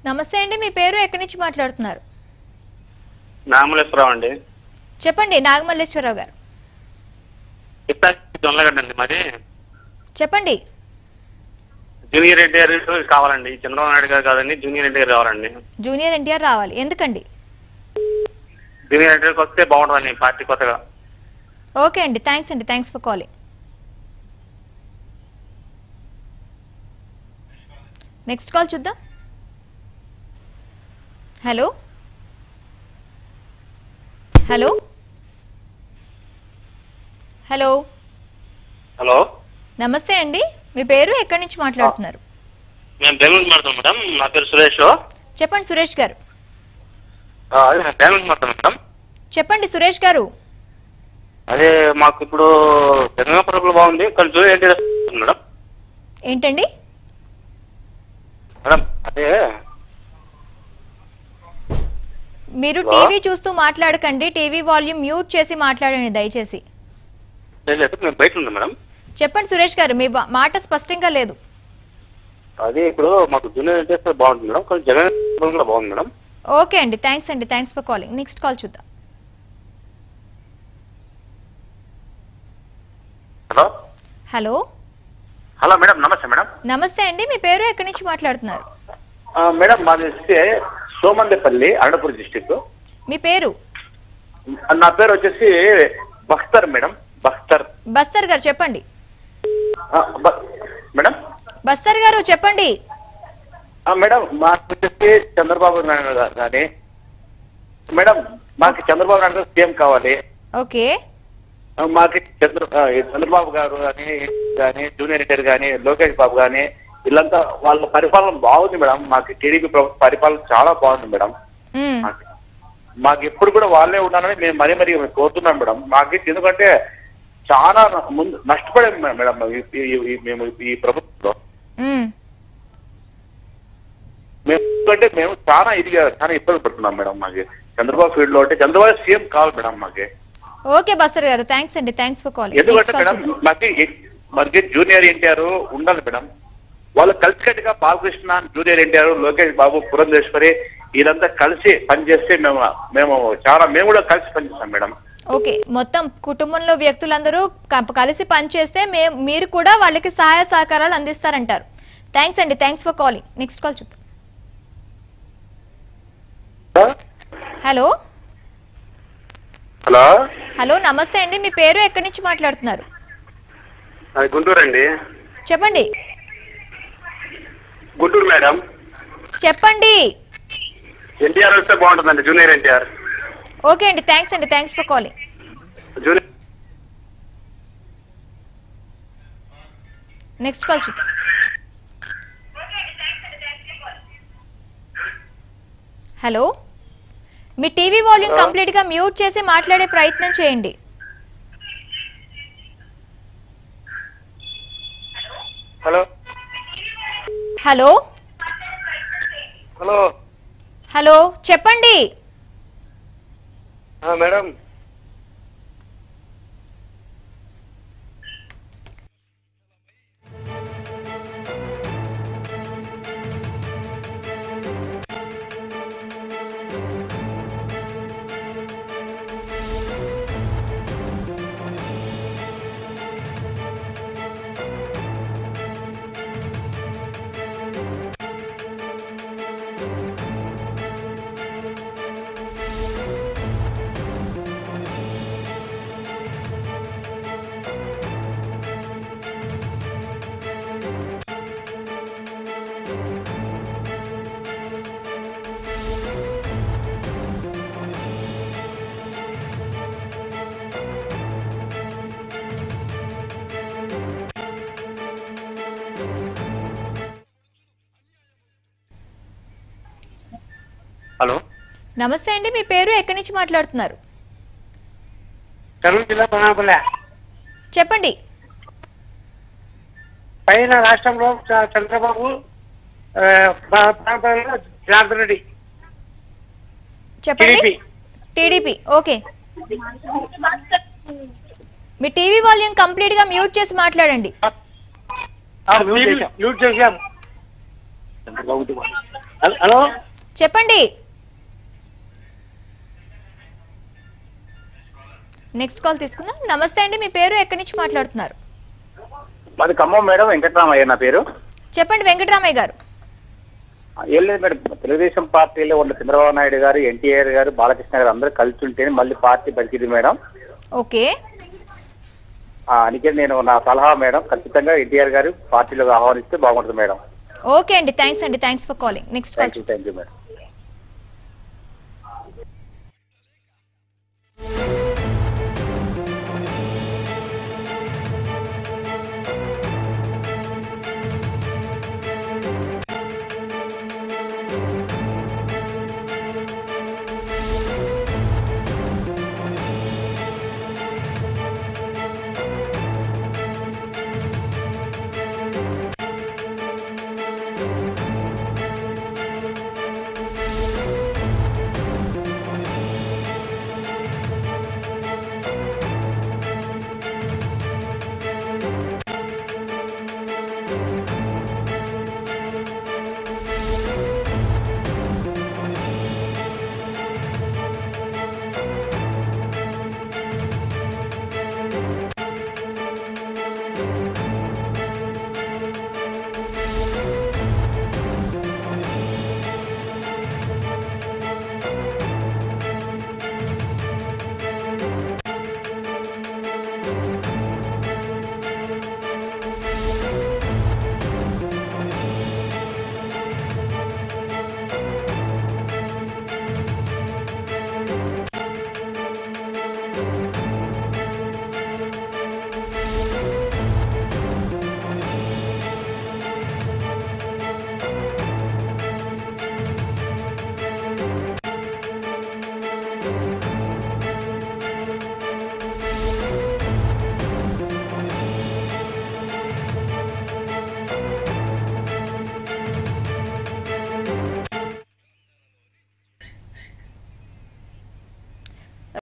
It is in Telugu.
నమస్తే అండి మీ పేరు ఎక్కడి నుంచి మాట్లాడుతున్నారు నామలేశ్వరరావు అండి చెప్పండి నాగమల్లేశ్వరరావు గారు జొన్నలగడ్డ అండి మరి చెప్పండి జూనియర్ ఎన్టీఆర్ కావాలండి చంద్రబాబు నాయుడు గారు కాదండి జూనియర్ ఎన్టీఆర్ కావాలండి జూనియర్ ఎన్టీఆర్ రావాలి ఎందుకండి జూనియర్ ఎన్టీఆర్కి వస్తే బాగుంటుందండి పార్టీ కొత్తగా ఓకే అండి థ్యాంక్స్ అండి thanks for calling next call చూద్దాం హలో హలో హలో హలో నమస్తే అండి మీ పేరు ఎక్కడి నుంచి మాట్లాడుతున్నారు మేము బెంగళూరు మాట్లాడుతాం మేడం నా పేరు సురేష్ చెప్పండి సురేష్ గారు ఆ, అదే మేము బెంగళూరు మాట్లాడుతాం మేడం చెప్పండి సురేష్ గారు అదే మాకు ఇప్పుడు తెలంగాణ ప్రభుత్వం బాగుంది కానీ జూనియర్ ఎన్టీఆర్ మేడం ఏంటండి మేడం అదే మీరు హలో? టీవీ చూస్తూ మాట్లాడకండి టీవీ వాల్యూమ్ మ్యూట్ చేసి మాట్లాడండి దయచేసి లేదు, లేదు మేము బయట ఉన్నాం మేడం చెప్పండి సురేష్ గారు మీ బా- మాట స్పష్టంగా లేదు అదే ఇప్పుడు మాకు జూనియర్ ఎన్టీఆర్ బాగుంటుంది మేడం కానీ జగన్ ప్రభుత్వం కూడా బాగుంది మేడం ఓకే అండి థ్యాంక్స్ అండి thanks for calling next call చూద్దాం హలో హలో హలో మేడం నమస్తే మేడం నమస్తే అండి మీ పేరు ఎక్కడి నుంచి మాట్లాడుతున్నారు ఆ, మేడం మాది వస్తే సోమందేపల్లి అనంతపురం డిస్టిక్ మీ పేరు నా పేరు వచ్చేసి బఖ్తర్ మేడం బఖ్తర్ బస్తర్ గారు చెప్పండి ఆ, బ- మేడం బస్తర్ గారు చెప్పండి ఆ, మేడం మాకు వచ్చేసి చంద్రబాబు నాయుడు గారు కానీ మేడం మాకు చంద్రబాబు నాయుడు గారు సీఎం కావాలి ఓకే ఆ, మాకు చంద్ర ఆ, ఈ చంద్రబాబు గారు కానీ కానీ జూనియర్ ఎన్టీఆర్ కానీ లోకేష్ బాబు కానీ వీళ్ళంతా వాళ్ళ పరిపాలన బాగుంది మేడం మాకు టీడీపీ ప్రభుత్వ పరిపాలన చాలా బాగుంది మేడం మ్మ్. మాకు- మాకు ఎప్పుడు కూడా వాళ్ళే ఉండాలని మేము మరీ మరీ కోరుతున్నాం మేడం మాకు ఎందుకంటే చాలా ముందు నష్టపడాం మేడం ఈ- ఈ- ఈ- మేము ఈ ప్రభుత్వంలో మ్మ్. మేము ఎందుకంటే మేము చాలా ఇదిగా చాలా ఇబ్బంది పడుతున్నాం మేడం మాకు చంద్రబాబు ఫీల్డ్ లో అంటే చంద్రబాబు సీఎం కావాలి మేడం మాకు ఓకే బస్తర్ గారు థ్యాంక్స్ అండి థ్యాంక్స్ ఫర్ కాలింగ్ ఎందుకంటే నెక్స్ట్ కాల్ మేడం చూద్దాం మాకు ఎ- మనకి జూనియర్ ఎన్టీఆర్ ఉండాలి మేడం వాళ్ళు కలిసికట్టుగా బాలకృష్ణ జూనియర్ ఎన్టీఆర్ లోకేష్ బాబు పురంధేశ్వరి వీళ్ళంతా కలిసి పనిచేస్తే మేము మేము చాలా మేము కూడా కలిసి పనిచేస్తాం మేడం ఓకే మొత్తం కుటుంబంలో వ్యక్తులందరూ కం- కలిసి పనిచేస్తే మే మీరు కూడా వాళ్ళకి సహాయ సహకారాలు అందిస్తారంటారు థ్యాంక్స్ అండి thanks for calling next call చూద్దాం హలో హలో హలో నమస్తే అండి మీ పేరు ఎక్కడి నుంచి మాట్లాడుతున్నారు అది గుంటూరు అండి చెప్పండి గుంటూరు మేడం చెప్పండి ఎన్టీఆర్ వస్తే బాగుంటుందండి జూనియర్ ఎన్టీఆర్ ఓకే అండి థ్యాంక్స్ అండి thanks for calling junior next call చూద్దాం హలో మీ టీవీ వాల్యూమ్ కంప్లీట్ గా మ్యూట్ చేసి మాట్లాడే ప్రయత్నం చేయండి హలో హలో హలో హలో చెప్పండి మేడం హలో నమస్తే అండి మీ పేరు ఎక్కడి నుంచి మాట్లాడుతున్నారు కర్నూలు జిల్లా బనాపల్లె చెప్పండి పైన రాష్ట్రంలో చ- చంద్రబాబు ఆ, బ- బనాపల్లెలో జనార్దన్ రెడ్డి చెప్పండి టీడీపీ. టీడీపీ ఓకే మీ టీవీ వాల్యూమ్ కంప్లీట్ గా మ్యూట్ చేసి మాట్లాడండి మ్యూట్ చేశాం. మ్యూట్ చేశాం హలో- హలో చెప్పండి నెక్స్ట్ కాల్ తీసుకుందాం నమస్తే అండి మీ పేరు ఎక్కడి నుంచి మాట్లాడుతున్నారు మాది ఖమ్మం మేడం వెంకటరామయ్య నా పేరు చెప్పండి వెంకటరామయ్య గారు ఏం లేదు మేడం తెలుగుదేశం పార్టీలో ఉన్న చంద్రబాబు నాయుడు గారు ఎన్టీఆర్ గారు బాలకృష్ణ గారు అందరూ కలిసి ఉంటేనే మళ్ళీ పార్టీ బతికింది మేడం ఓకే ఆ, అందుకే నేను నా సలహా మేడం ఖచ్చితంగా ఎన్టీఆర్ గారు పార్టీలోకి ఆహ్వానిస్తే బాగుంటుంది మేడం ఓకే అండి థ్యాంక్స్ అండి thanks for calling next call thank you thank you madam